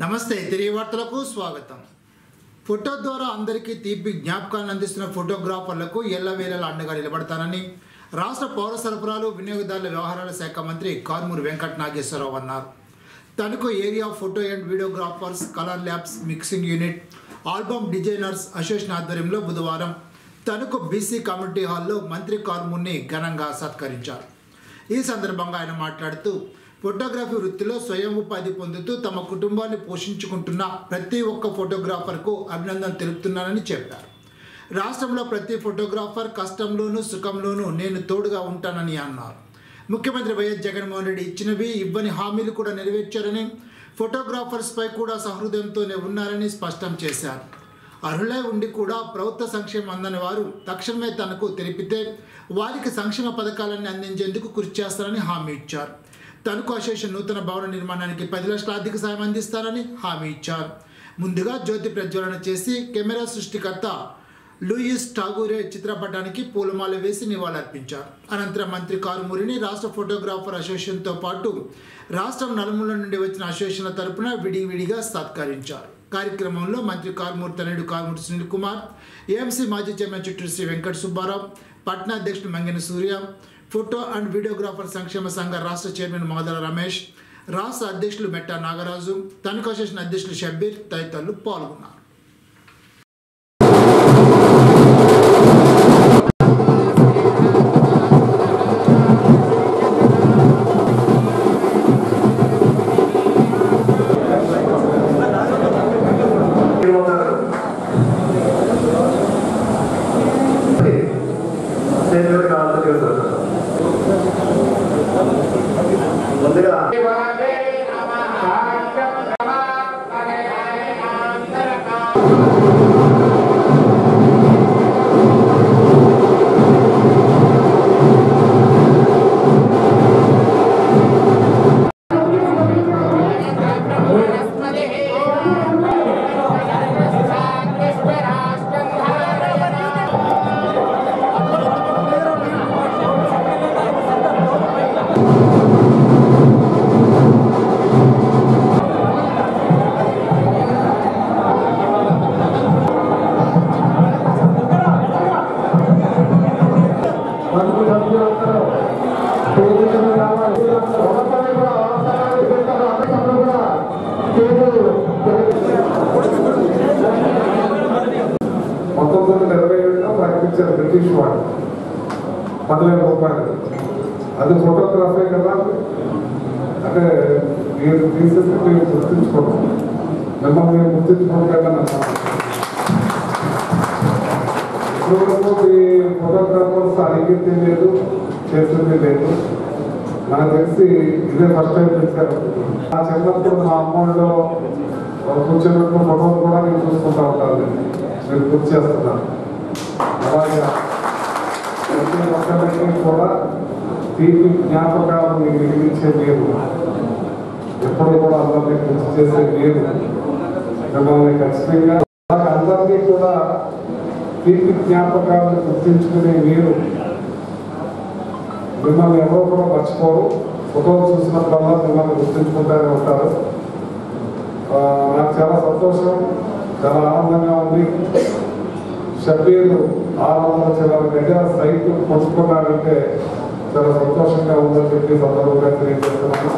నమస్తే తిరిగి వార్తలకు స్వాగతం ఫోటో ద్వారా అందరికీ తీపి జ్ఞాపకాలను అందిస్తున్న ఫోటోగ్రాఫర్లకు ఎల్లవేళలా అండగా నిలబడతానని రాష్ట్ర పౌర సరఫరాలు వినియోగదారుల వ్యవహారాల శాఖ మంత్రి కారుమూరి వెంకట నాగేశ్వరరావు అన్నారు Tanuku area photo and videographers colour labs mixing unit album designers association ఆధ్వర్యంలో బుధవారం తణుకు బీసీ కమ్యూనిటీ హాల్లో మంత్రి కారుమూరిని ఘనంగా సత్కరించారు ఈ సందర్భంగా ఆయన మాట్లాడుతూ ఫోటోగ్రఫీ వృత్తిలో స్వయం ఉపాధి పొందుతూ తమ కుటుంబాన్ని పోషించుకుంటున్న ప్రతి ఒక్క ఫోటోగ్రాఫర్కు అభినందన తెలుపుతున్నానని చెప్పారు రాష్ట్రంలో ప్రతి ఫోటోగ్రాఫర్ కష్టంలోనూ సుఖంలోనూ నేను తోడుగా ఉంటానని అన్నారు ముఖ్యమంత్రి వైఎస్ జగన్మోహన్ రెడ్డి ఇచ్చినవి ఇవ్వని హామీలు కూడా నెరవేర్చారని ఫోటోగ్రాఫర్స్పై కూడా సహృదయంతోనే ఉన్నారని స్పష్టం చేశారు అర్హులై ఉండి కూడా ప్రభుత్వ సంక్షేమం అందని వారు తక్షణమే తనకు తెలిపితే వారికి సంక్షేమ పథకాలన్నీ అందించేందుకు కృషి చేస్తారని హామీ ఇచ్చారు తణుకు అసోసియేషన్ నూతన భవన నిర్మాణానికి పది లక్షల ఆర్థిక సాయం అందిస్తారని హామీ ఇచ్చారు ముందుగా జ్యోతి ప్రజ్వలన చేసి కెమెరా సృష్టికర్త లూయిస్ ఠాగూరే చిత్రపటానికి పూలమాల వేసి నివాళులర్పించారు అనంతరం మంత్రి కారుమూరిని రాష్ట్ర ఫోటోగ్రాఫర్ అసోసియేషన్తో పాటు రాష్ట్రం నలుమూల నుండి వచ్చిన అసోసియేషన్ల తరపున విడివిడిగా సత్కరించారు కార్యక్రమంలో మంత్రి కారుమూరి తనయుడు కారుమూరి సునీల్ కుమార్ ఏఎంసీ మాజీ చైర్మన్ చిట్టూరు శ్రీ వెంకట సుబ్బారావు పట్నా అధ్యక్షుడు Mangena Surya photo and videographer సంక్షేమ సంఘ రాష్ట్ర చైర్మన్ మహదల రమేష్ రాష్ట్ర అధ్యక్షులు మెట్టా నాగరాజు తణుకు అసోసియేషన్ అధ్యక్షులు షబ్బీర్ తదితరులు పాల్గొన్నారు ముందుగా మనకు సభ్యులందరూ పేరు మీద రావాలి ఒకసారి కూడా అవసరాలు పెట్టారు అందరూ కూడా పేరు పంతొమ్మిది వందల ఇరవై ఏడులో ప్రకటించారు బ్రిటిష్ వాళ్ళు పదివేల రూపాయలు అది ఫోటోగ్రఫీ కదా అంటే మీరు తీసేసి మీరు గుర్తించుకోండి మిమ్మల్ని మీరు గుర్తించుకోవడం ఇప్పుడు ఈ ఫోటోగ్రాఫర్స్ అడిగింది లేదు చేసింది లేదు నాకు తెలిసి ఇదే ఫస్ట్ టైం చేశారు నా చిన్నప్పుడు మా అమ్మోళ్ళు కూర్చున్నప్పుడు ఫోటోలు కూడా నేను చూసుకుంటా ఉంటాను మీరు గుర్తు చేస్తున్నారు అలాగే ప్రతి ఒక్కరికి కూడా తీపి జ్ఞాపకాలను మీకు మిగిలించే మీరు ఎప్పుడు కూడా అందరినీ గుర్తు చేసే మీరు మిమ్మల్ని ఖచ్చితంగా అలాగే అందరినీ కూడా తీపి జ్ఞాపకాలను గుర్తించుకునే మీరు మిమ్మల్ని ఎవరో కూడా మర్చిపోరు ఫోటోలు చూసినప్పుడల్లా మిమ్మల్ని గుర్తించుకుంటూనే ఉంటారు ఆ, నాకు చాలా సంతోషం చాలా ఆనందంగా ఉంది షబీర్ ఆరు వందల చిల్లర గజాల సైట్ కొనుక్కున్నాడంటే చాలా సంతోషంగా ఉందని చెప్పి సందర్భంగా తెలియజేస్తున్నాను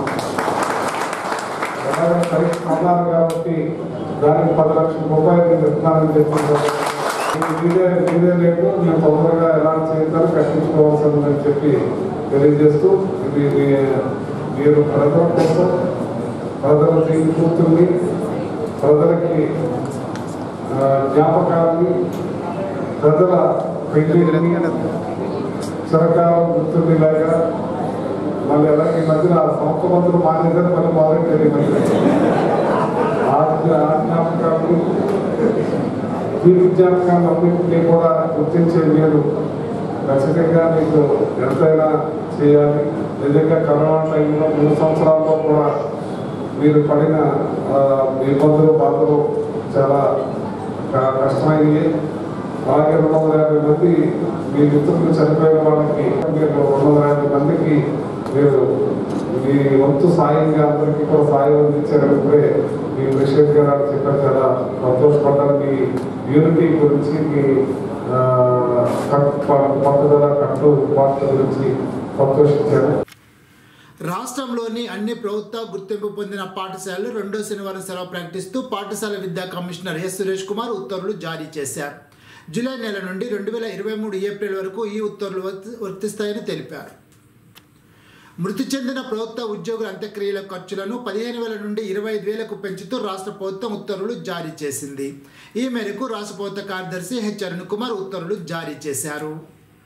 అలాగే సైట్ కొన్నారు కాబట్టి దానికి పది లక్షల రూపాయలు నేను ఇస్తున్నానని చెప్పి మీదే మీదే లేదు మేము తొందరగా ఎలా చేద్దాం కట్టించుకోవాల్సి ఉందని చెప్పి తెలియజేస్తూ ఇది మీ- మీరు ప్రజల కోసం ప్రజల తీర్పు కూర్చుని ప్రజలకి ఆ, జ్ఞాపకాలని ప్రజల పెళ్లిని చిరకాలం గుర్తుండేలాగా మళ్ళీ అలాగే ఈ మధ్యన సంస్థ మంత్రులు మానేశారు మళ్ళీ మొదలు తెలియదు ఆ జ్ఞాపకాలు తీర్పు జ్ఞాపకాలు అన్నింటినీ కూడా గుర్తించే మీరు ఖచ్చితంగా మీకు ఎంతైనా చేయాలి నిజంగా కరోనా టైంలో మూడు సంవత్సరాల్లో కూడా మీరు పడిన ఆ, ఇబ్బందులు బాధలు చాలా క- కష్టమైనవి అలాగే రెండు వందల యాభై మంది మీ మిత్రులు చనిపోయిన వాళ్ళకి మీరు రెండు వందల యాభై మందికి మీరు మీ వంతు సాయంగా అందరికీ కూడా సాయం అందించారంటే మీ ప్రెసిడెంట్ గారు చెప్పారు చాలా సంతోషపడ్డారు మీ యూనిటీ గురించి మీ ఆ, కట్- ప- పట్టుదల కట్టు పాటు గురించి సంతోషించారు రాష్ట్రంలోని అన్ని ప్రభుత్వ గుర్తింపు పొందిన పాఠశాలలు రెండో శనివారం సెలవు ప్రకటిస్తూ పాఠశాల విద్యా కమిషనర్ ఎస్ సురేష్ కుమార్ ఉత్తర్వులు జారీ చేశారు జూలై నెల నుండి రెండు వేల ఇరవై మూడు ఏప్రిల్ వరకు ఈ ఉత్తర్వులు వర్తి- వర్తిస్తాయని తెలిపారు మృతి చెందిన ప్రభుత్వ ఉద్యోగుల అంత్యక్రియల ఖర్చులను పదిహేను వేల నుండి ఇరవై ఐదు వేలకు పెంచుతూ రాష్ట్ర ప్రభుత్వం ఉత్తర్వులు జారీ చేసింది ఈ మేరకు రాష్ట్ర ప్రభుత్వ కార్యదర్శి హెచ్ అరుణ్ కుమార్ ఉత్తర్వులు జారీ చేశారు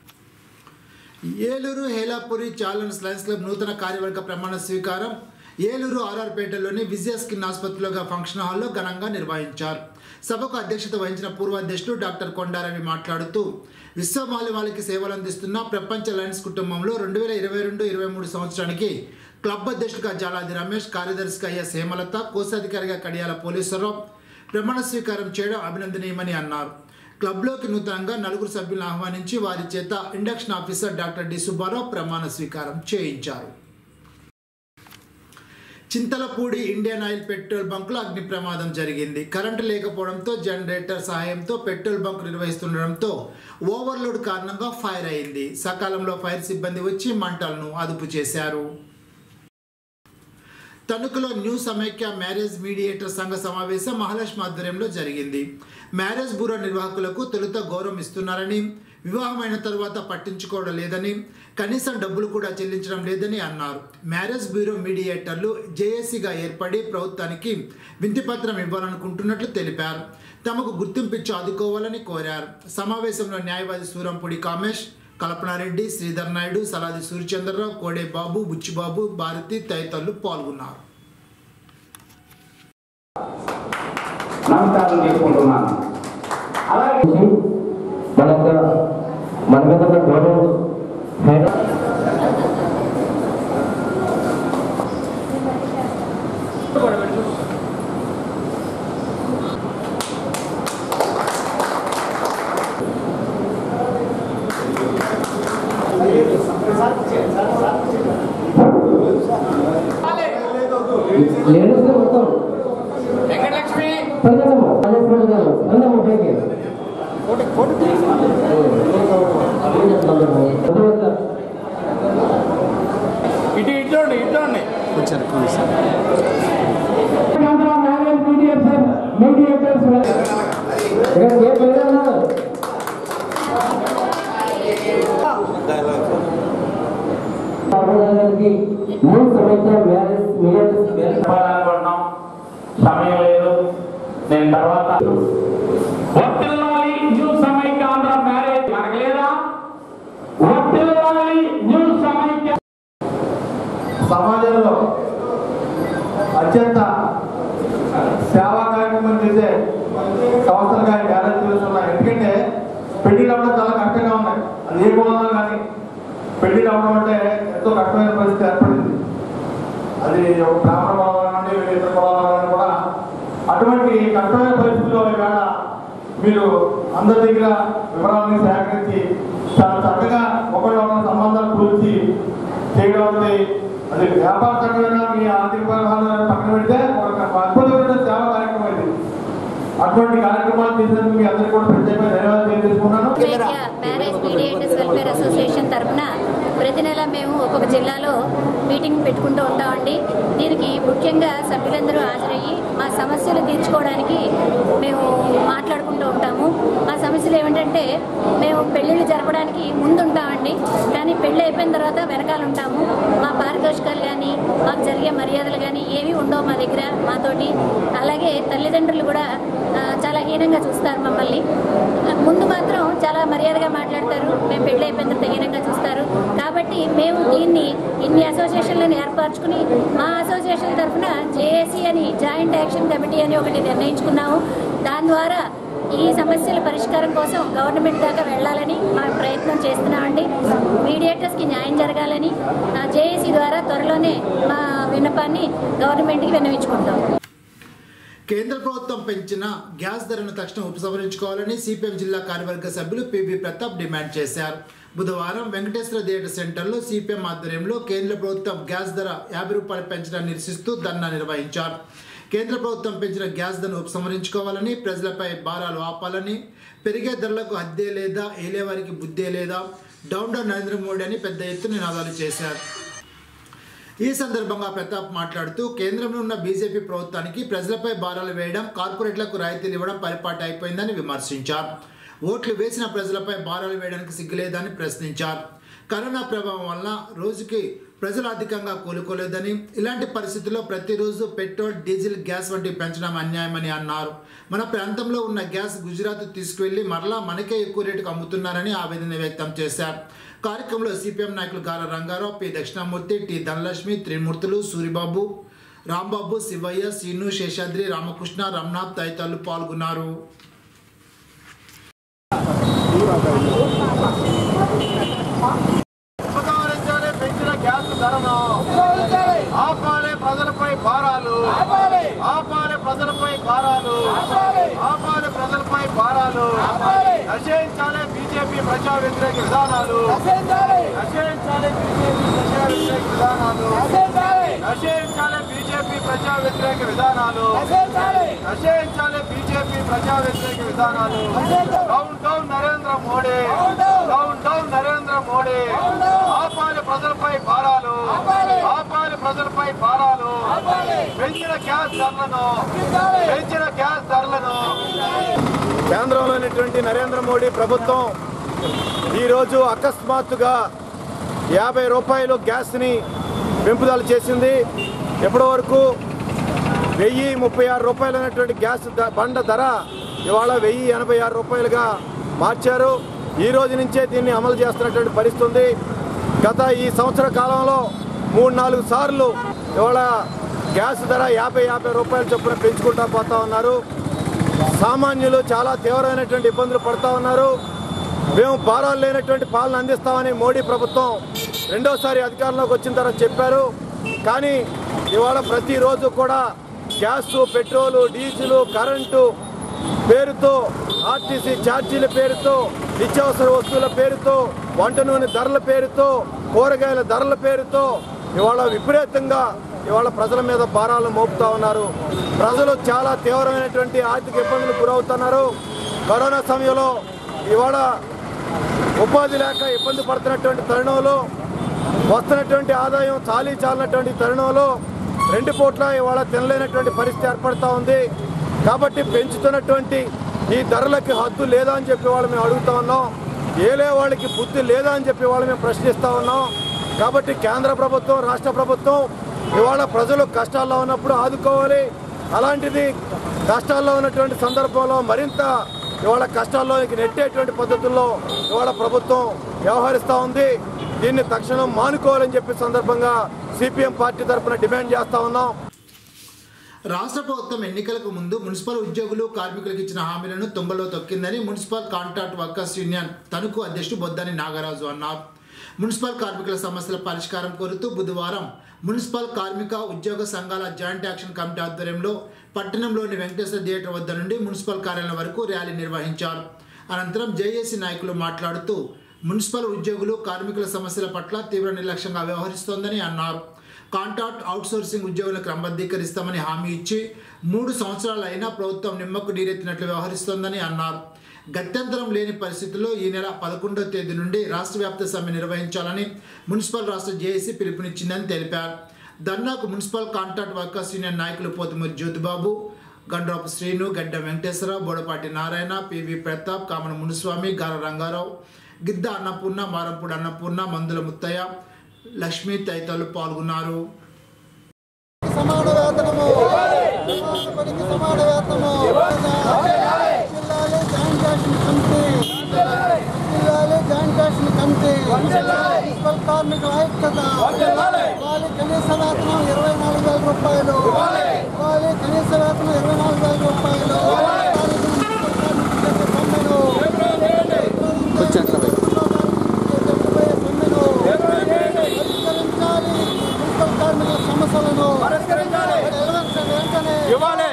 Eluru Helapuri challenge lions club నూతన కార్యవర్గ ప్రమాణ స్వీకారం ఏలూరు ఆర్ఆర్పేటలోని విజయ స్కిన్ ఆసుపత్రిలోగా ఫంక్షన్ హాల్లో ఘనంగా నిర్వహించారు సభకు అధ్యక్షత వహించిన పూర్వాధ్యక్షుడు డాక్టర్ కొండారవి మాట్లాడుతూ విశ్వమాలివాళికి సేవలు అందిస్తున్న ప్రపంచ లయన్స్ కుటుంబంలో రెండు వేల ఇరవై రెండు ఇరవై మూడు సంవత్సరానికి క్లబ్ అధ్యక్షుడిగా జాలాది రమేష్ కార్యదర్శిగా ఎస్ హేమలత కోశాధికారిగా కడియాల పోలీశ్వరరావు ప్రమాణ స్వీకారం చేయడం అభినందనీయమని అన్నారు క్లబ్లోకి నూతనంగా నలుగురు సభ్యులను ఆహ్వానించి వారి చేత induction officer doctor D Subbarao ప్రమాణ స్వీకారం చేయించారు చింతలపూడి ఇండియన్ ఆయిల్ పెట్రోల్ బంకులో అగ్ని ప్రమాదం జరిగింది కరెంటు లేకపోవడంతో జనరేటర్ సహాయంతో పెట్రోల్ బంక్ నిర్వహిస్తుండడంతో ఓవర్లోడ్ కారణంగా ఫైర్ అయింది సకాలంలో ఫైర్ సిబ్బంది వచ్చి మంటలను అదుపు చేశారు తణుకులో న్యూ సమైక్య మ్యారేజ్ మీడియేటర్ సంఘ సమావేశం మహాలక్ష్మి ఆధ్వర్యంలో జరిగింది మ్యారేజ్ బ్యూరో నిర్వాహకులకు తొలుత గౌరవం ఇస్తున్నారని వివాహమైన తరువాత పట్టించుకోవడం లేదని కనీసం డబ్బులు కూడా చెల్లించడం లేదని అన్నారు మ్యారేజ్ బ్యూరో మీడియేటర్లు జేఏసీగా ఏర్పడి ప్రభుత్వానికి వింతిపత్రం ఇవ్వాలనుకుంటున్నట్లు తెలిపారు తమకు గుర్తింపిచ్చి ఆదుకోవాలని కోరారు సమావేశంలో న్యాయవాది సూరంపూడి కామేష్ కల్పనారెడ్డి శ్రీధర్ నాయుడు సలాది సూర్యచంద్రరావు కోడే బాబు బుచ్చిబాబు భారతి తదితరులు పాల్గొన్నారు నమస్కారం చేసుకుంటున్నాను అలాగే మన యొక్క మన మీద ఉన్న గౌరవం హైదరా- లేడీస్ గా మొత్తం వెంకటలక్ష్మి ప్రజలమ్మ రాజేశ్వర గారు అందమ్మ పైకి ఇటు ఇటోండి ఇటోండి ఇక్కడ ఏ పేరు అన్నారు గారికి మూడు సంవత్సరాల మ్యారేజ్ మీడియేటర్స్ చెప్పాలనుకుంటున్నాం సమయం లేదు నేను తర్వాత వర్తిల్లాలి న్యూ సమైక్య ఆంధ్ర మ్యారేజ్ మనకు లేదా వర్తిల్లాలి న్యూ సమైక్య సమాజంలో అత్యంత సేవా కార్యక్రమం చేసే సంస్థలుగా మ్యారేజ్ చేస్తున్నాయి ఎందుకంటే పెళ్లిళ్ళు అవ్వడం చాలా కష్టంగా ఉన్నాయి అది ఏ కులంలో కానీ పెళ్లిళ్ళు అవ్వడం అంటే ఎంతో కష్టమైన పరిస్థితి ఏర్పడింది అది ఒక బ్రాహ్మణ కులంలో నుండి ఇతర కులాల నుండి కూడా అటువంటి కష్టమైన పరిస్థితుల్లో ఈవేళ మీరు అందరి దగ్గర వివరాలని సేకరించి చాలా చక్కగా ఒకళ్ళ ఒకళ్ళ సంబంధాలు కూర్చి చేయడం అనేది అది వ్యాపార సంఘటన మీ ఆర్థిక వ్యవహారాలను పక్కన పెడితే ఒక అద్భుతమైన సేవా కార్యక్రమం ఇది అటువంటి కార్యక్రమాలు చేసినందుకు మీ అందరికీ కూడా ప్రత్యేకంగా ధన్యవాదాలు తెలియజేసుకున్నాను సమైక్య మ్యారేజ్ మీడియేటర్స్ వెల్ఫేర్ అసోసియేషన్ తరఫున ప్రతి నెల మేము ఒక్కొక్క జిల్లాలో మీటింగ్ పెట్టుకుంటూ ఉంటామండి దీనికి ముఖ్యంగా సభ్యులందరూ హాజరయ్యి మా సమస్యలు తీర్చుకోవడానికి మేము మాట్లాడుకుంటూ ఉంటాము మా సమస్యలు ఏమిటంటే మేము పెళ్ళిళ్ళు జరపడానికి ముందు ఉంటామండి కానీ పెళ్ళి అయిపోయిన తర్వాత వెనకాల ఉంటాము మా పారితోషికాలు కానీ మాకు జరిగే మర్యాదలు కానీ ఏవి ఉండవు మా దగ్గర మాతోటి అలాగే తల్లిదండ్రులు కూడా ఆ, చాలా హీనంగా చూస్తారు మమ్మల్ని ముందు మాత్రం చాలా మర్యాదగా మాట్లాడతారు మేము పెళ్ళి అయిపోయిన తర్వాత హీనంగా చూస్తారు కాబట్టి మేము దీన్ని ఇన్ని అసోసియేషన్లను ఏర్పరచుకుని మా అసోసియేషన్ తరఫున జేఏసీ అని జాయింట్ యాక్షన్ కమిటీ అని ఒకటి నిర్ణయించుకున్నాము దాని ద్వారా ఈ సమస్యల పరిష్కారం కోసం గవర్నమెంట్ దాకా వెళ్ళాలని మా ప్రయత్నం చేస్తున్నామండి మీడియేటర్స్కి న్యాయం జరగాలని జేఏసీ ద్వారా త్వరలోనే మా విన్నపాన్ని గవర్నమెంట్కి విన్నవించుకుంటాం కేంద్ర ప్రభుత్వం పెంచిన గ్యాస్ ధరను తక్షణం ఉపసంహరించుకోవాలని సిపిఎం జిల్లా కార్యవర్గ సభ్యులు పిబి ప్రతాప్ డిమాండ్ చేశారు బుధవారం వెంకటేశ్వర థియేటర్ సెంటర్లో సిపిఎం ఆధ్వర్యంలో కేంద్ర ప్రభుత్వం గ్యాస్ ధర యాభై రూపాయలు పెంచడాన్ని నిరసిస్తూ ధర్నా నిర్వహించారు కేంద్ర ప్రభుత్వం పెంచిన గ్యాస్ ధరను ఉపసంహరించుకోవాలని ప్రజలపై భారాలు ఆపాలని పెరిగే ధరలకు హద్దే లేదా ఏలేవారికి బుద్ధే లేదా డౌన్ డౌన్ నరేంద్ర మోడీ అని పెద్ద ఎత్తున నినాదాలు చేశారు ఈ సందర్భంగా ప్రతాప్ మాట్లాడుతూ కేంద్రంలో ఉన్న బీజేపీ ప్రభుత్వానికి ప్రజలపై భారాలు వేయడం కార్పొరేట్లకు రాయితీలు ఇవ్వడం పరిపాటి అయిపోయిందని విమర్శించారు ఓట్లు వేసిన ప్రజలపై భారాలు వేయడానికి సిగ్గులేదని ప్రశ్నించారు కరోనా ప్రభావం వల్ల రోజుకి ప్రజలు అధికంగా కోలుకోలేదని ఇలాంటి పరిస్థితుల్లో ప్రతిరోజు పెట్రోల్ డీజిల్ గ్యాస్ వంటి పెంచడం అన్యాయమని అన్నారు మన ప్రాంతంలో ఉన్న గ్యాస్ గుజరాత్ తీసుకువెళ్లి మరలా మనకే ఎక్కువ రేటుకు అమ్ముతున్నారని ఆవేదన వ్యక్తం చేశారు కార్యక్రమంలో సిపిఎం నాయకులు గార రంగారావు పి దక్షిణామూర్తి టి ధనలక్ష్మి త్రిమూర్తులు సూరిబాబు రాంబాబు శివయ్య సీను శేషాద్రి రామకృష్ణ రమనాథ్ తదితరులు పాల్గొన్నారు ఉపసంహరించాలి పెంచిన గ్యాస్ ధరను ఆపాలి ప్రజలపై భారాలు ఆపాలి ప్రజలపై భారాలు ఆపాలి ప్రజలపై భారాలు నశించాలి బీజేపీ ప్రజా వ్యతిరేక విధానాలు నశించాలి బీజేపీ ప్రజా వ్యతిరేక విధానాలు నశించాలి బీజేపీ ప్రజా వ్యతిరేక విధానాలు నశించాలి బీజేపీ ప్రజా వ్యతిరేక విధానాలు down down Narendra Modi down down Narendra Modi ఆపాలి ప్రజలపై భారాలు ఆపాలి ప్రజలపై భారాలు పెంచిన గ్యాస్ ధరలను పెంచిన గ్యాస్ ధరలను కేంద్రంలోని నరేంద్ర మోడీ ప్రభుత్వం ఈరోజు అకస్మాత్తుగా యాభై రూపాయలు గ్యాస్ని పెంపుదల చేసింది ఎప్పటి వరకు వెయ్యి ముప్పై ఆరు రూపాయలు అనేటువంటి గ్యాస్ ద- బండ ధర ఇవాళ వెయ్యి ఎనభై ఆరు రూపాయలుగా మార్చారు ఈ రోజు నుంచే దీన్ని అమలు చేస్తున్నటువంటి పరిస్థితి ఉంది గత ఈ సంవత్సర కాలంలో మూడు నాలుగు సార్లు ఇవాళ గ్యాస్ ధర యాభై యాభై రూపాయల చొప్పున పెంచుకుంటా పోతా ఉన్నారు సామాన్యులు చాలా తీవ్రమైనటువంటి ఇబ్బందులు పడుతూ ఉన్నారు మేము భారాలు లేనటువంటి పాలన అందిస్తామని మోడీ ప్రభుత్వం రెండోసారి అధికారంలోకి వచ్చిన తర్వాత చెప్పారు కానీ ఇవాళ ప్రతిరోజు కూడా గ్యాస్ పెట్రోలు డీజిల్ కరెంటు పేరుతో ఆర్టీసీ ఛార్జీల పేరుతో నిత్యావసర వస్తువుల పేరుతో వంట నూనె ధరల పేరుతో కూరగాయల ధరల పేరుతో ఇవాళ విపరీతంగా ఇవాళ ప్రజల మీద భారాలు మోపుతా ఉన్నారు ప్రజలు చాలా తీవ్రమైనటువంటి ఆర్థిక ఇబ్బందులు గురవుతున్నారు కరోనా సమయంలో ఇవాళ ఉపాధి లేక ఇబ్బంది పడుతున్నటువంటి తరుణంలో వస్తున్నటువంటి ఆదాయం చాలీ చాలినటువంటి తరుణంలో రెండు పూట్ల ఇవాళ తినలేనటువంటి పరిస్థితి ఏర్పడతా ఉంది కాబట్టి పెంచుతున్నటువంటి ఈ ధరలకి హద్దు లేదా అని చెప్పి వాళ్ళు మేము అడుగుతా ఉన్నాం ఏలే వాళ్ళకి బుద్ధి లేదా అని చెప్పి వాళ్ళు మేము ప్రశ్నిస్తా ఉన్నాం కాబట్టి కేంద్ర ప్రభుత్వం రాష్ట్ర ప్రభుత్వం ఇవాళ ప్రజలు కష్టాల్లో ఉన్నప్పుడు ఆదుకోవాలి అలాంటిది కష్టాల్లో ఉన్నటువంటి సందర్భంలో మరింత ఇవాళ కష్టాల్లోకి నెట్టేటువంటి పద్ధతుల్లో ఇవాళ ప్రభుత్వం వ్యవహరిస్తూ ఉంది దీన్ని తక్షణం మానుకోవాలని చెప్పి సందర్భంగా సిపిఎం పార్టీ తరఫున డిమాండ్ చేస్తా ఉన్నాం రాష్ట్ర ప్రభుత్వం ఎన్నికలకు ముందు మున్సిపల్ ఉద్యోగులు కార్మికులకు ఇచ్చిన హామీలను తుంగలో తొక్కిందని municipal contract workers union Tanuku అధ్యక్షుడు బొద్దని నాగరాజు అన్నారు మున్సిపల్ కార్మికుల సమస్యల పరిష్కారం కోరుతూ బుధవారం మున్సిపల్ కార్మిక ఉద్యోగ సంఘాల జాయింట్ యాక్షన్ కమిటీ ఆధ్వర్యంలో పట్టణంలోని వెంకటేశ్వర థియేటర్ వద్ద నుండి మున్సిపల్ కార్యాలయం వరకు ర్యాలీ నిర్వహించారు అనంతరం జేఏసీ నాయకులు మాట్లాడుతూ మున్సిపల్ ఉద్యోగులు కార్మికుల సమస్యల పట్ల తీవ్ర నిర్లక్ష్యంగా వ్యవహరిస్తోందని అన్నారు కాంట్రాక్ట్ అవుట్సోర్సింగ్ ఉద్యోగులను క్రమబద్ధీకరిస్తామని హామీ ఇచ్చి మూడు సంవత్సరాలు అయినా ప్రభుత్వం నిమ్మకు నీరెత్తినట్లు వ్యవహరిస్తోందని అన్నారు గత్యంతరం లేని పరిస్థితుల్లో ఈ నెల పదకొండవ తేదీ నుండి రాష్ట్ర వ్యాప్త సమ్మె నిర్వహించాలని మున్సిపల్ రాష్ట్ర జేఏసీ పిలుపునిచ్చిందని తెలిపారు ధర్నాకు మున్సిపల్ కాంట్రాక్ట్ వర్కర్స్ యూనియన్ నాయకులు పోతుమూరి జ్యోతిబాబు గండ్రాపు శ్రీను గడ్డ వెంకటేశ్వరరావు బోడపాటి నారాయణ పివి ప్రతాప్ కామన మునుస్వామి గార రంగారావు గిద్ద అన్నపూర్ణ మారంపూడి అన్నపూర్ణ మందుల ముత్తయ్య లక్ష్మీ తదితరులు పాల్గొన్నారు సమాన వేతనము పనికి సమాన వేతనము జిల్లాలో జాయింట్ యాక్షన్ కమిటీ జిల్లాలో జాయింట్ యాక్షన్ కమిటీ మున్సిపల్ కార్మికుల ఐక్యత వాళ్ళ కనీస వేతనం ఇరవై నాలుగు వేల రూపాయలు వాళ్ళ కనీస వేతనం ఇరవై నాలుగు వేల రూపాయలు పరిష్కరించాలి మున్సిపల్ కార్మికుల సమస్యలను పరిష్కరించాలి వెంటనే ఇవ్వాలి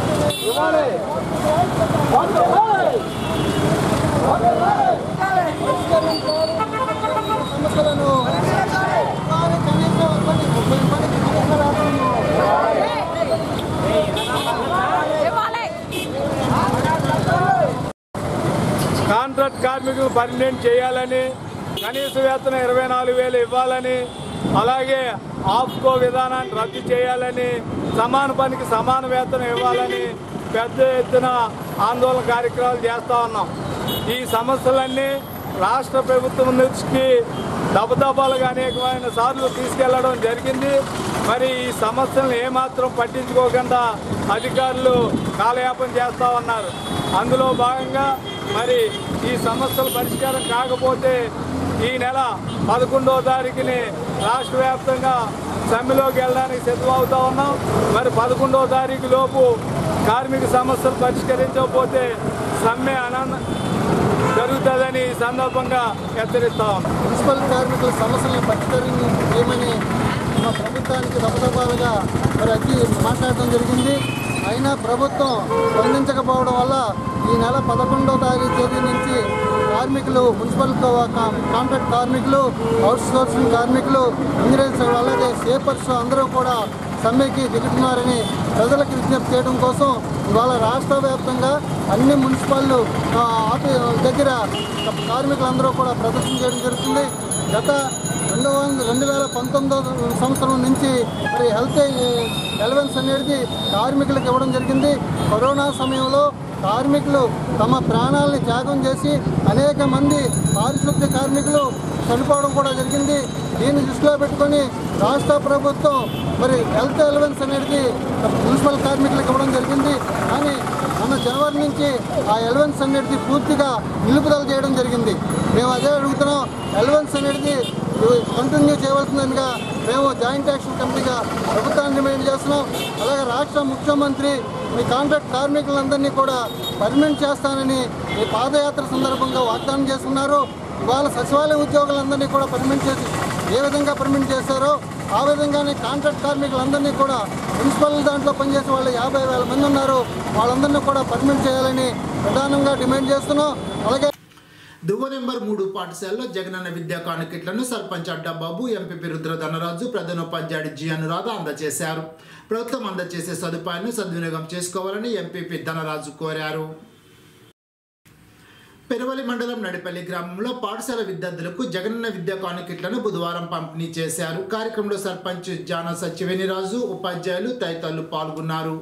ఇవ్వాలి పరిష్కరించాలి సమస్యలను వారి కనీసం పని పనికి కనీస కాంట్రాక్ట్ కార్మికులు పర్మనెంట్ చేయాలని కనీస వేతనం ఇరవై నాలుగు వేలు ఇవ్వాలని అలాగే ఆఫ్కో విధానాన్ని రద్దు చేయాలని సమాన పనికి సమాన వేతనం ఇవ్వాలని పెద్ద ఎత్తున ఆందోళన కార్యక్రమాలు చేస్తూ ఉన్నాం ఈ సమస్యలన్నీ రాష్ట్ర ప్రభుత్వం దృష్టికి దబదబాలుగా అనేకమైన సార్లు తీసుకెళ్లడం జరిగింది మరి ఈ సమస్యలను ఏమాత్రం పట్టించుకోకుండా అధికారులు కాలయాపన చేస్తూ ఉన్నారు అందులో భాగంగా మరి ఈ సమస్యల పరిష్కారం కాకపోతే ఈ నెల పదకొండవ తారీఖుని రాష్ట్ర వ్యాప్తంగా సమ్మెలోకి వెళ్ళడానికి సిద్ధమవుతా ఉన్నాం మరి పదకొండవ తారీఖు లోపు కార్మిక సమస్యలు పరిష్కరించకపోతే సమ్మె అనంద జరుగుతుందని ఈ సందర్భంగా హెచ్చరిస్తా ఉన్నాం మున్సిపల్ కార్మికుల సమస్యలను పరిష్కరించి చేయమని మా ప్రభుత్వానికి దపదపాలుగా మరి వచ్చి మాట్లాడడం జరిగింది అయినా ప్రభుత్వం స్పందించకపోవడం వల్ల ఈ నెల పదకొండో తారీఖు తేదీ నుంచి కార్మికులు మున్సిపల్ కా- కా- కాంట్రాక్ట్ కార్మికులు అవుట్ సోర్సింగ్ కార్మికులు ఇంజనీర్స్ అలాగే సేపర్స్ అందరూ కూడా సమ్మెకి దిగుతున్నారని ప్రజలకు విజ్ఞప్తి చేయడం కోసం ఇవాళ రాష్ట్ర వ్యాప్తంగా అన్ని మున్సిపల్ ఆ, ఆఫీ దగ్గర కార్మికులందరూ కూడా ప్రదర్శన చేయడం జరుగుతుంది గత రెండు వందల రెండు వేల పంతొమ్మిదో సంవత్సరం నుంచి మరి హెల్త్ ఎలవెన్స్ అనేది కార్మికులకు ఇవ్వడం జరిగింది కరోనా సమయంలో కార్మికులు తమ ప్రాణాలని త్యాగం చేసి అనేక మంది పారిశుద్ధ్య కార్మికులు చనిపోవడం కూడా జరిగింది దీన్ని దృష్టిలో పెట్టుకొని రాష్ట్ర ప్రభుత్వం మరి హెల్త్ ఎలవెన్స్ అనేది మున్సిపల్ కార్మికులకు ఇవ్వడం జరిగింది కానీ మన జనవరి నుంచి ఆ ఎలవెన్స్ అనేది పూర్తిగా నిలుపుదల చేయడం జరిగింది మేము అదే అడుగుతున్నాం ఎలవెన్స్ అనేది కంటిన్యూ చేయవలసిందిగా మేము జాయింట్ యాక్షన్ కమిటీగా ప్రభుత్వాన్ని డిమాండ్ చేస్తున్నాం అలాగే రాష్ట్ర ముఖ్యమంత్రి మీ కాంట్రాక్ట్ కార్మికులందరినీ కూడా పర్మనెంట్ చేస్తానని ఈ పాదయాత్ర సందర్భంగా వాగ్దానం చేస్తున్నారు ఇవాళ సచివాలయ ఉద్యోగులందరినీ కూడా పర్మనెంట్ చేసి ఏ విధంగా పర్మనెంట్ చేశారో ఆ విధంగానే కాంట్రాక్ట్ కార్మికులందరినీ కూడా మున్సిపల్ దాంట్లో పనిచేసే వాళ్ళు యాభై వేల మంది ఉన్నారు వాళ్ళందరినీ కూడా పర్మనెంట్ చేయాలని ప్రధానంగా డిమాండ్ చేస్తున్నాం అలాగే దువ్వ నెంబర్ మూడు పాఠశాలలో జగనన్న విద్యా కానుకిట్లను సర్పంచ్ అడ్డాబాబు ఎంపీపీ రుద్ర ధనరాజు ప్రధానోపాధ్యాయుడు జి అనురాధ అందజేశారు ప్రభుత్వం అందజేసే సదుపాయాన్ని సద్వినియోగం చేసుకోవాలని ఎంపీపీ ధనరాజు కోరారు పెరవలి మండలం నడిపల్లి గ్రామంలో పాఠశాల విద్యార్థులకు జగనన్న విద్యా కానుకిట్లను బుధవారం పంపిణీ చేశారు కార్యక్రమంలో సర్పంచ్ జాన సత్యవేణిరాజు ఉపాధ్యాయులు తదితరులు పాల్గొన్నారు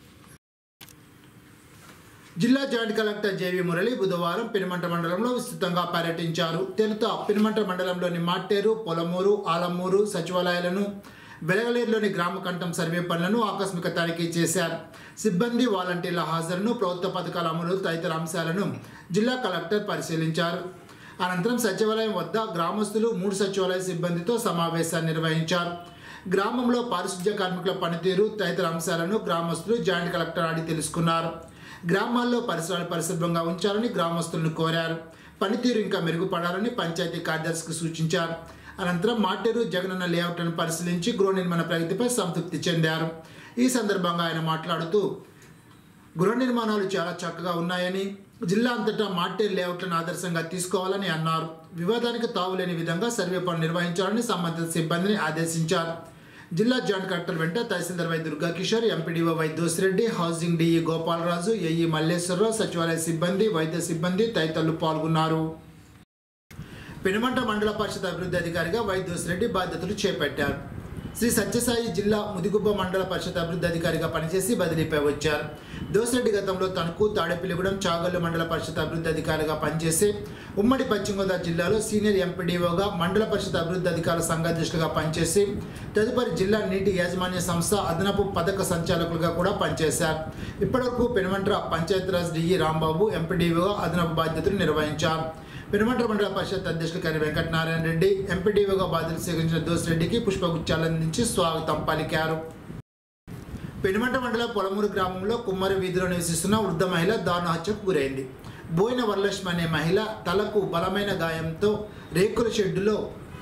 జిల్లా జాయింట్ కలెక్టర్ జేవి మురళి బుధవారం పెనుమంట మండలంలో విస్తృతంగా పర్యటించారు తొలుత పెనుమంట మండలంలోని మాట్టేరు పొలమూరు ఆలమూరు సచివాలయాలను వెలగలేరులోని గ్రామ కంఠం సర్వే పనులను ఆకస్మిక తనిఖీ చేశారు సిబ్బంది వాలంటీర్ల హాజరును ప్రభుత్వ పథకాల అమలు తదితర అంశాలను జిల్లా కలెక్టర్ పరిశీలించారు అనంతరం సచివాలయం వద్ద గ్రామస్తులు మూడు సచివాలయ సిబ్బందితో సమావేశాన్ని నిర్వహించారు గ్రామంలో పారిశుధ్య కార్మికుల పనితీరు తదితర అంశాలను గ్రామస్తులు జాయింట్ కలెక్టర్ అడిగి తెలుసుకున్నారు గ్రామాల్లో పరిసరాలు పరిశుభ్రంగా ఉంచాలని గ్రామస్తులను కోరారు పనితీరు ఇంకా మెరుగుపడాలని పంచాయతీ కార్యదర్శికి సూచించారు అనంతరం మాటేరు జగనన్న లేఅవుట్లను పరిశీలించి గృహ నిర్మాణ ప్రగతిపై సంతృప్తి చెందారు ఈ సందర్భంగా ఆయన మాట్లాడుతూ గృహ నిర్మాణాలు చాలా చక్కగా ఉన్నాయని జిల్లా అంతటా మార్టేర్ లేఅవుట్లను ఆదర్శంగా తీసుకోవాలని అన్నారు వివాదానికి తావులేని విధంగా సర్వే పనులు నిర్వహించాలని సంబంధిత సిబ్బందిని ఆదేశించారు జిల్లా జాయింట్ కలెక్టర్ వెంట tahsildar Y Durgakishore MPDO Y Dosireddy housing DE Gopalaraju AE Malleswararao సచివాలయ సిబ్బంది వైద్య సిబ్బంది తదితరులు పాల్గొన్నారు పెనుమంట మండల పరిషత్ అభివృద్ధి అధికారిగా వై దోసిరెడ్డి బాధ్యతలు చేపట్టారు శ్రీ సత్యసాయి జిల్లా ముదిగుబ్బ మండల పరిషత్ అభివృద్ధి అధికారిగా పనిచేసి బదిలీపై వచ్చారు దోసిరెడ్డి గతంలో తణుకు తాడేపల్లిగూడెం చాగల్లు మండల పరిషత్ అభివృద్ధి అధికారిగా పనిచేసి ఉమ్మడి పశ్చిమ గోదావరి జిల్లాలో సీనియర్ ఎంపీడీఓగా మండల పరిషత్ అభివృద్ధి అధికారుల సంఘాధ్యక్షులుగా పనిచేసి తదుపరి జిల్లా నీటి యాజమాన్య సంస్థ అదనపు పథక సంచాలకులుగా కూడా పనిచేశారు ఇప్పటివరకు పెనుమంట్ర పంచాయతీరాజ్ డిఈ రాంబాబు ఎంపీడీఓగా అదనపు బాధ్యతలు నిర్వహించారు పెనుమంట్ర మండల పరిషత్ అధ్యక్షులు కరి వెంకటనారాయణ రెడ్డి ఎంపీడీఓగా బాధ్యతలు స్వీకరించిన దోసిరెడ్డికి పుష్పగుచ్చాలు అందించి స్వాగతం పలికారు పెనుమంట మండలం పొలమూరు గ్రామంలో కుమ్మరి వీధిలో నివసిస్తున్న వృద్ధ మహిళ దారుణ హత్యకు గురైంది బోయిన వరలక్ష్మి అనే మహిళ తలకు బలమైన గాయంతో రేకుల షెడ్డులో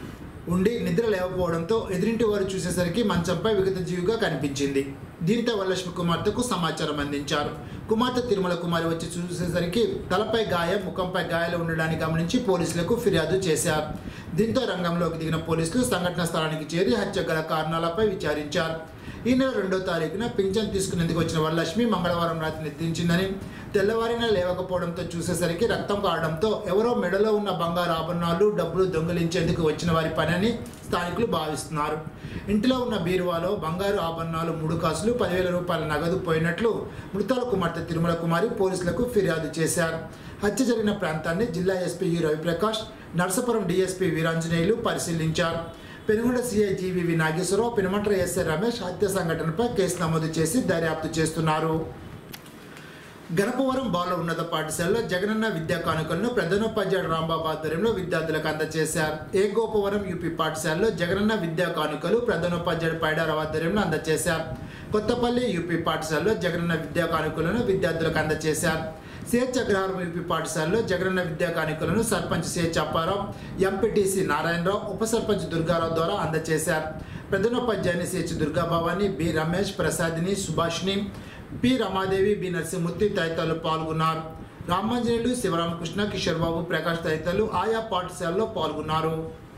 ఉండి నిద్ర లేకపోవడంతో ఎదురింటి వారు చూసేసరికి మంచంపై విగత జీవిగా కనిపించింది దీంతో వరలక్ష్మి కుమార్తెకు సమాచారం అందించారు కుమార్తె తిరుమల కుమారి వచ్చి చూసేసరికి తలపై గాయం ముఖంపై గాయాలు ఉండడాన్ని గమనించి పోలీసులకు ఫిర్యాదు చేశారు దీంతో రంగంలోకి దిగిన పోలీసులు సంఘటన స్థలానికి చేరి హత్య గల కారణాలపై విచారించారు ఈ నెల రెండో తారీఖున పింఛన్ తీసుకునేందుకు వచ్చిన వరలక్ష్మి మంగళవారం రాత్రి నిద్రించిందని తెల్లవారిన లేవకపోవడంతో చూసేసరికి రక్తం కావడంతో ఎవరో మెడలో ఉన్న బంగారు ఆభరణాలు డబ్బులు దొంగిలించేందుకు వచ్చిన వారి పనని స్థానికులు భావిస్తున్నారు ఇంటిలో ఉన్న బీరువాలో బంగారు ఆభరణాలు మూడు కాసులు పదివేల రూపాయల నగదు పోయినట్లు మృతాల కుమార్తె తిరుమల కుమారి పోలీసులకు ఫిర్యాదు చేశారు హత్య జరిగిన ప్రాంతాన్ని జిల్లా SP U Raviprakash Narsapuram DSP Veeranjaneyulu పరిశీలించారు Penugonda CI GVV Nageswararao Penumantra SI Ramesh హత్య సంఘటనపై కేసు నమోదు చేసి దర్యాప్తు చేస్తున్నారు గణపవరం బాల ఉన్నత పాఠశాలలో జగనన్న విద్యా కానుకలను ప్రధానోపాధ్యాయుడు రాంబాబు ఆధ్వర్యంలో విద్యార్థులకు అందజేశారు ఏ గోపవరం యూపీ పాఠశాలలో జగనన్న విద్యా కానుకలు ప్రధానోపాధ్యాయుడు పైడారావు ఆధ్వర్యంలో అందజేశారు కొత్తపల్లి యూపీ పాఠశాలలో జగనన్న విద్యా కానుకలను విద్యార్థులకు అందజేశారు సిహెచ్ అగ్రహారం యూపీ పాఠశాలలో జగనన్న విద్యా కానుకలను సర్పంచ్ సిహెచ్ అప్పారావు ఎంపీటీసీ నారాయణరావు ఉప సర్పంచ్ దుర్గారావు ద్వారా అందజేశారు ప్రధానోపాధ్యాయుని సిహెచ్ దుర్గాభవాని బి రమేష్ ప్రసాదిని సుభాష్ని పి రమాదేవి బి నరసింహమూర్తి తదితరులు పాల్గొన్నారు రామాంజనేయులు శివరామకృష్ణ కిషోర్ బాబు ప్రకాష్ తదితరులు ఆయా పాఠశాలలో పాల్గొన్నారు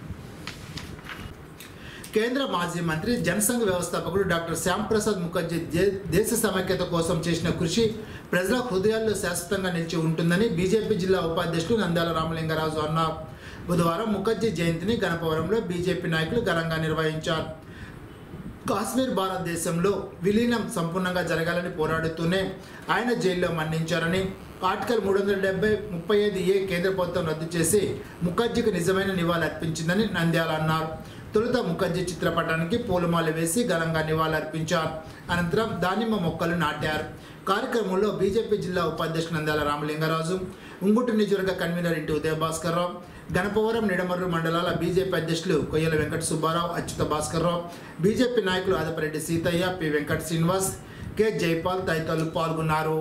కేంద్ర మాజీ మంత్రి జనసంఘ్ వ్యవస్థాపకుడు డాక్టర్ శ్యామ్ ప్రసాద్ ముఖర్జీ దే- దేశ సమైక్యత కోసం చేసిన కృషి ప్రజల హృదయాల్లో శాశ్వతంగా నిలిచి ఉంటుందని బీజేపీ జిల్లా ఉపాధ్యక్షులు నంద్యాల రామలింగరాజు అన్నారు బుధవారం ముఖర్జీ జయంతిని గణపవరంలో బీజేపీ నాయకులు ఘనంగా నిర్వహించారు కాశ్మీర్ భారతదేశంలో విలీనం సంపూర్ణంగా జరగాలని పోరాడుతూనే ఆయన జైల్లో మరణించారని ఆర్టికల్ మూడు వందల డెబ్బై ముప్పై ఐదు ఏ కేంద్ర ప్రభుత్వం రద్దు చేసి ముఖర్జీకి నిజమైన నివాళి అర్పించిందని నంద్యాల అన్నారు తొలుత ముఖర్జీ చిత్రపటానికి పూలమాల వేసి ఘనంగా నివాళులర్పించారు అనంతరం దానిమ్మ మొక్కలు నాటారు కార్యక్రమంలో బీజేపీ జిల్లా ఉపాధ్యక్షుడు నంద్యాల రామలింగరాజు ఉంగుటి నియోజకవర్గ కన్వీనర్ ఇంటి ఉదయ భాస్కర్ రావు గణపవరం నిడమర్రు మండలాల బీజేపీ అధ్యక్షులు కొయ్యల వెంకట సుబ్బారావు అచ్యుత భాస్కర్ రావు బీజేపీ నాయకులు ఆదపరెడ్డి సీతయ్య పి వెంకట శ్రీనివాస్ కె జైపాల్ తదితరులు పాల్గొన్నారు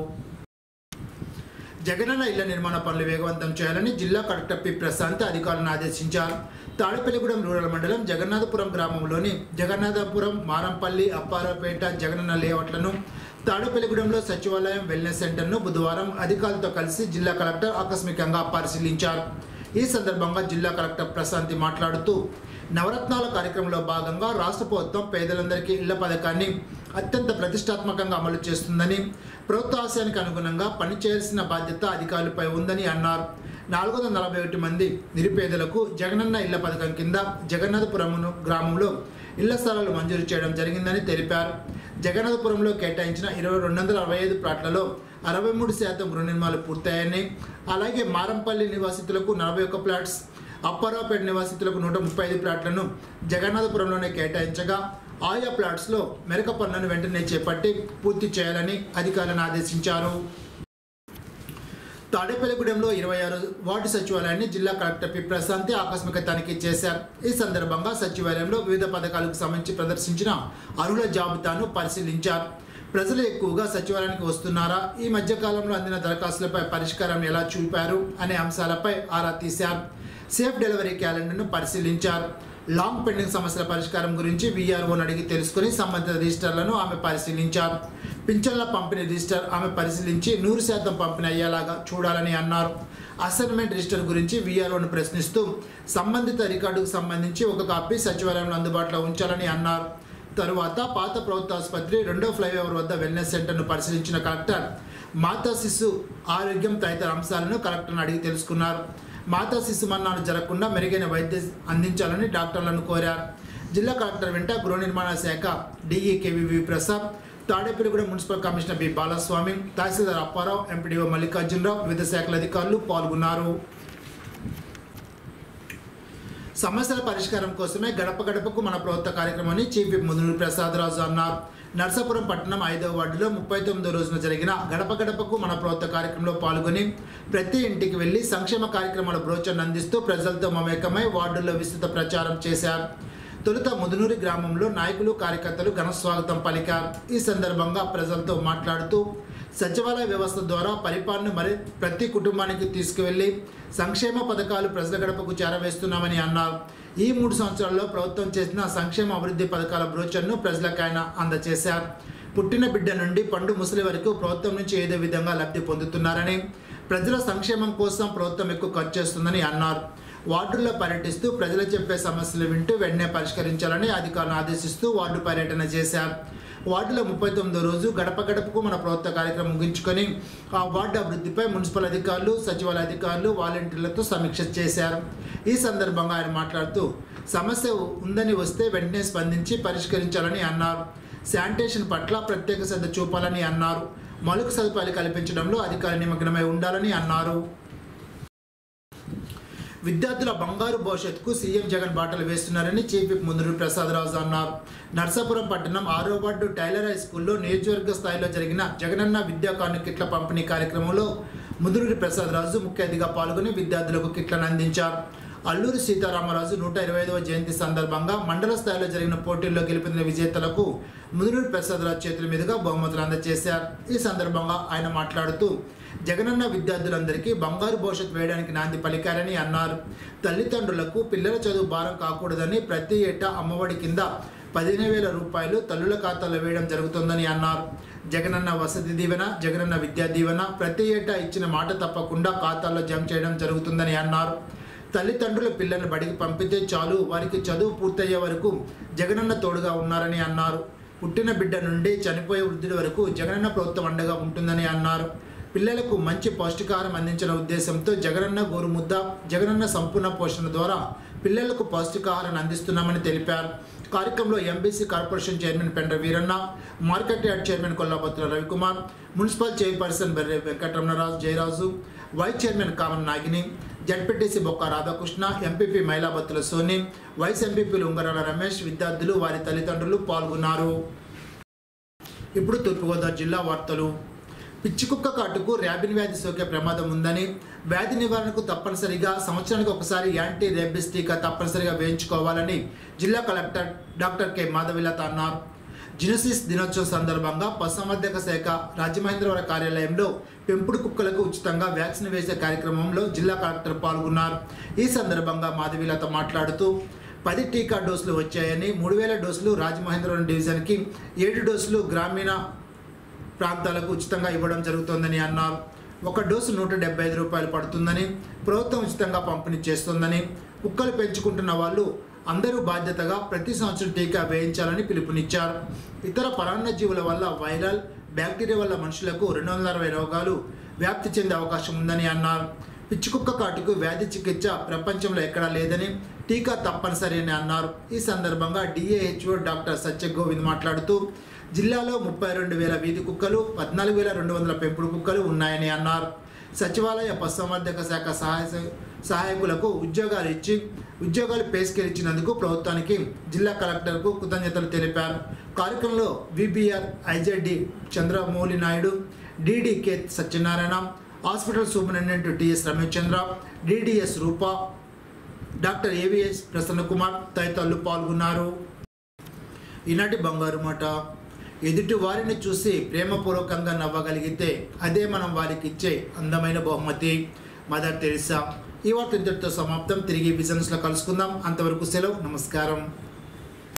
జగనన్న ఇళ్ల నిర్మాణ పనులు వేగవంతం చేయాలని జిల్లా కలెక్టర్ పి ప్రశాంత్ అధికారులను ఆదేశించారు తాడపల్లిగూడెం రూరల్ మండలం జగన్నాథపురం గ్రామంలోని జగన్నాథపురం మారంపల్లి అప్పారపేట జగనన్న లేఅవుట్లను తాడపల్లిగూడెంలో సచివాలయం వెల్నెస్ సెంటర్ను బుధవారం అధికారులతో కలిసి జిల్లా కలెక్టర్ ఆకస్మికంగా పరిశీలించారు ఈ సందర్భంగా జిల్లా కలెక్టర్ ప్రశాంతి మాట్లాడుతూ నవరత్నాల కార్యక్రమంలో భాగంగా రాష్ట్ర ప్రభుత్వం పేదలందరికీ ఇళ్ల పథకాన్ని అత్యంత ప్రతిష్టాత్మకంగా అమలు చేస్తుందని ప్రభుత్వ ఆశయానికి అనుగుణంగా పనిచేయాల్సిన బాధ్యత అధికారులపై ఉందని అన్నారు నాలుగు వందల నలభై ఒకటి మంది నిరుపేదలకు జగనన్న ఇళ్ల పథకం కింద జగన్నాథపురం గ్రామంలో ఇళ్ల స్థలాలు మంజూరు చేయడం జరిగిందని తెలిపారు జగన్నాథపురంలో కేటాయించిన ఇరవై రెండు వందల అరవై ఐదు ప్లాట్లలో అరవై మూడు శాతం గృహ నిర్మాణాలు పూర్తయ్యాయని అలాగే మారంపల్లి నివాసితులకు నలభై ఒక్క ప్లాట్స్ అప్పారావుపేట నివాసితులకు నూట ముప్పై ఐదు ప్లాట్లను జగన్నాథపురంలోనే కేటాయించగా ఆయా ప్లాట్స్లో మెరక పనులను వెంటనే చేపట్టి పూర్తి చేయాలని అధికారులను ఆదేశించారు తాడేపల్లిగూడెంలో ఇరవై ఆరు వార్డు సచివాలయాన్ని జిల్లా కలెక్టర్ పి ప్రశాంతి ఆకస్మిక తనిఖీ చేశారు ఈ సందర్భంగా సచివాలయంలో వివిధ పథకాలకు సంబంధించి ప్రదర్శించిన అర్హుల జాబితాను పరిశీలించారు ప్రజలు ఎక్కువగా సచివాలయానికి వస్తున్నారా ఈ మధ్య కాలంలో అందిన దరఖాస్తులపై పరిష్కారం ఎలా చూపారు అనే అంశాలపై ఆరా తీశారు సేఫ్ డెలివరీ క్యాలెండర్ను పరిశీలించారు లాంగ్ పెండింగ్ సమస్యల పరిష్కారం గురించి వీఆర్ఓను అడిగి తెలుసుకుని సంబంధిత రిజిస్టర్లను ఆమె పరిశీలించారు పింఛన్ల పంపిణీ రిజిస్టర్ ఆమె పరిశీలించి నూరు శాతం పంపిణీ అయ్యేలాగా చూడాలని అన్నారు అసైన్మెంట్ రిజిస్టర్ గురించి వీఆర్ఓను ప్రశ్నిస్తూ సంబంధిత రికార్డుకు సంబంధించి ఒక కాపీ సచివాలయంలో అందుబాటులో ఉంచాలని అన్నారు తరువాత పాత ప్రభుత్వ ఆసుపత్రి రెండో ఫ్లైఓవర్ వద్ద వెల్నెస్ సెంటర్ను పరిశీలించిన కలెక్టర్ మాతా శిశు ఆరోగ్యం తదితర అంశాలను కలెక్టర్ను అడిగి తెలుసుకున్నారు మాతా శిశు మరణాలు జరగకుండా మెరుగైన వైద్యం అందించాలని డాక్టర్లను కోరారు జిల్లా కలెక్టర్ వెంట గృహ నిర్మాణ శాఖ DE KVV Prasad Tadepalligudem municipal commissioner B Balaswamy tahsildar Apparao MPDO Mallikarjunarao వివిధ శాఖల అధికారులు పాల్గొన్నారు సమస్యల పరిష్కారం కోసమే గడప గడపకు మన ప్రభుత్వ కార్యక్రమాన్ని చీఫ్ విప్ ముదునూరు ప్రసాదరాజు అన్నారు నర్సాపురం పట్టణం ఐదవ వార్డులో ముప్పై తొమ్మిదో రోజున జరిగిన గడప గడపకు మన ప్రభుత్వ కార్యక్రమంలో పాల్గొని ప్రతి ఇంటికి వెళ్లి సంక్షేమ కార్యక్రమాల బ్రోచర్ను అందిస్తూ ప్రజలతో మమేకమై వార్డుల్లో విస్తృత ప్రచారం చేశారు తొలుత ముదునూరి గ్రామంలో నాయకులు కార్యకర్తలు ఘన స్వాగతం పలికారు ఈ సందర్భంగా ప్రజలతో మాట్లాడుతూ సచివాలయ వ్యవస్థ ద్వారా పరిపాలన మరి ప్రతి కుటుంబానికి తీసుకువెళ్లి సంక్షేమ పథకాలు ప్రజల గడపకు చేరవేస్తున్నామని అన్నారు ఈ మూడు సంవత్సరాల్లో ప్రభుత్వం చేసిన సంక్షేమ అభివృద్ధి పథకాల బ్రోచర్ను ప్రజలకు ఆయన అందజేశారు పుట్టిన బిడ్డ నుండి పండు ముసలి వరకు ప్రభుత్వం నుంచి ఏదో విధంగా లబ్ధి పొందుతున్నారని ప్రజల సంక్షేమం కోసం ప్రభుత్వం ఎక్కువ ఖర్చు చేస్తుందని అన్నారు వార్డుల్లో పర్యటిస్తూ ప్రజలు చెప్పే సమస్యలు వింటూ వెంటనే పరిష్కరించాలని అధికారులను ఆదేశిస్తూ వార్డు పర్యటన చేశారు వార్డులో ముప్పై తొమ్మిదో రోజు గడప గడపకు మన ప్రభుత్వ కార్యక్రమం ముగించుకొని ఆ వార్డు అభివృద్ధిపై మున్సిపల్ అధికారులు సచివాలయ అధికారులు వాలంటీర్లతో సమీక్ష చేశారు ఈ సందర్భంగా ఆయన మాట్లాడుతూ సమస్య ఉందని వస్తే వెంటనే స్పందించి పరిష్కరించాలని అన్నారు శానిటేషన్ పట్ల ప్రత్యేక శ్రద్ధ చూపాలని అన్నారు మౌలిక సదుపాయాలు కల్పించడంలో అధికారులు నిమగ్నమై ఉండాలని అన్నారు విద్యార్థుల బంగారు భవిష్యత్తుకు సీఎం జగన్ బాటలు వేస్తున్నారని చీఫ్ విప్ ముందూరు ప్రసాదరాజు అన్నారు నర్సాపురం పట్టణం ఆరో వార్డు టైలర్ హై స్కూల్లో నియోజకవర్గ స్థాయిలో జరిగిన జగనన్న విద్యా కాను కిట్ల పంపిణీ కార్యక్రమంలో ముదురూరి ప్రసాదరాజు ముఖ్య అతిథిగా పాల్గొని విద్యార్థులకు కిట్లను అందించారు అల్లూరి సీతారామరాజు నూట ఇరవై ఐదవ జయంతి సందర్భంగా మండల స్థాయిలో జరిగిన పోటీల్లో గెలుపొందిన విజేతలకు ముదురూరి ప్రసాదరాజు చేతుల మీదుగా బహుమతులు అందజేశారు ఈ సందర్భంగా ఆయన మాట్లాడుతూ జగనన్న విద్యార్థులందరికీ బంగారు భవిష్యత్తు వేయడానికి నాంది పలికారని అన్నారు తల్లిదండ్రులకు పిల్లల చదువు భారం కాకూడదని ప్రతి ఏటా అమ్మఒడి కింద పదిహేను వేల రూపాయలు తల్లుల ఖాతాలో వేయడం జరుగుతుందని అన్నారు జగనన్న వసతి దీవెన జగనన్న విద్యా దీవెన ప్రతి ఏటా ఇచ్చిన మాట తప్పకుండా ఖాతాల్లో జమ చేయడం జరుగుతుందని అన్నారు తల్లిదండ్రుల పిల్లల్ని బడికి పంపితే చాలు వారికి చదువు పూర్తయ్యే వరకు జగనన్న తోడుగా ఉన్నారని అన్నారు పుట్టిన బిడ్డ నుండి చనిపోయే వృద్ధుడి వరకు జగనన్న ప్రభుత్వం అండగా ఉంటుందని అన్నారు పిల్లలకు మంచి పౌష్టికాహారం అందించిన ఉద్దేశంతో జగనన్న గోరుముద్ద జగనన్న సంపూర్ణ పోషణ ద్వారా పిల్లలకు పౌష్టికాహారాన్ని అందిస్తున్నామని తెలిపారు కార్యక్రమంలో MBC corporation chairman Pendra Veeranna market yard chairman Kollapatra Ravikumar municipal chairperson Berre Venkataramanaraju Jayaraju vice chairman Kaman Nagini ZPTC Bokka Radhakrishna MPP Mylabattula Soni vice ఎంపీపీలు ఉంగరాల రమేష్ విద్యార్థులు వారి తల్లిదండ్రులు పాల్గొన్నారు ఇప్పుడు తూర్పుగోదావరి జిల్లా వార్తలు పిచ్చి కుక్క కాటుకు ర్యాబిన్ వ్యాధి సోకే ప్రమాదం ఉందని వ్యాధి నివారణకు తప్పనిసరిగా సంవత్సరానికి ఒకసారి యాంటీ రేబిస్ టీకా తప్పనిసరిగా వేయించుకోవాలని జిల్లా కలెక్టర్ డాక్టర్ కె మాధవిలత అన్నారు జినోసిస్ దినోత్సవం సందర్భంగా పశుసంవర్ధక శాఖ రాజమహేంద్రవరం కార్యాలయంలో పెంపుడు కుక్కలకు ఉచితంగా వ్యాక్సిన్ వేసే కార్యక్రమంలో జిల్లా కలెక్టర్ పాల్గొన్నారు ఈ సందర్భంగా మాధవిలత మాట్లాడుతూ పది టీకా డోసులు వచ్చాయని మూడు వేల డోసులు రాజమహేంద్రవరం డివిజన్కి ఏడు డోసులు గ్రామీణ ప్రాంతాలకు ఉచితంగా ఇవ్వడం జరుగుతోందని అన్నారు ఒక డోసు నూట డెబ్బై ఐదు రూపాయలు పడుతుందని ప్రభుత్వం ఉచితంగా పంపిణీ చేస్తోందని కుక్కలు పెంచుకుంటున్న వాళ్ళు అందరూ బాధ్యతగా ప్రతి సంవత్సరం టీకా వేయించాలని పిలుపునిచ్చారు ఇతర పరాన్న జీవుల వల్ల వైరల్ బ్యాక్టీరియా వల్ల మనుషులకు రెండు వందల అరవై రోగాలు వ్యాప్తి చెందే అవకాశం ఉందని అన్నారు పిచ్చికుక్క కాటుకు వ్యాధి చికిత్స ప్రపంచంలో ఎక్కడా లేదని టీకా తప్పనిసరి అని అన్నారు ఈ సందర్భంగా డిఏహెచ్ఓ డాక్టర్ సత్య గోవింద్ మాట్లాడుతూ జిల్లాలో ముప్పై రెండు వేల వీధి కుక్కలు పద్నాలుగు వేల రెండు వందల పెంపుడు కుక్కలు ఉన్నాయని అన్నారు సచివాలయ పశుసంవర్ధక శాఖ సహాయ సహాయకులకు ఉద్యోగాలు ఇచ్చి ఉద్యోగాలు పే స్కేల్ ఇచ్చినందుకు ప్రభుత్వానికి జిల్లా కలెక్టర్కు కృతజ్ఞతలు తెలిపారు కార్యక్రమంలో VBR IZD Chandramouli Naidu DD K Satyanarayana hospital superintendent TS Rameshchandra DDS Rupa doctor AVS Prasannakumar తదితరులు పాల్గొన్నారు ఈనాటి బంగారు మాట ఎదుటి వారిని చూసి ప్రేమపూర్వకంగా నవ్వగలిగితే అదే మనం వారికి ఇచ్చే అందమైన బహుమతి మదర్ తెరిసా ఈ వార్త ఇంతటితో సమాప్తం తిరిగి బిజినెస్లో కలుసుకుందాం అంతవరకు సెలవు నమస్కారం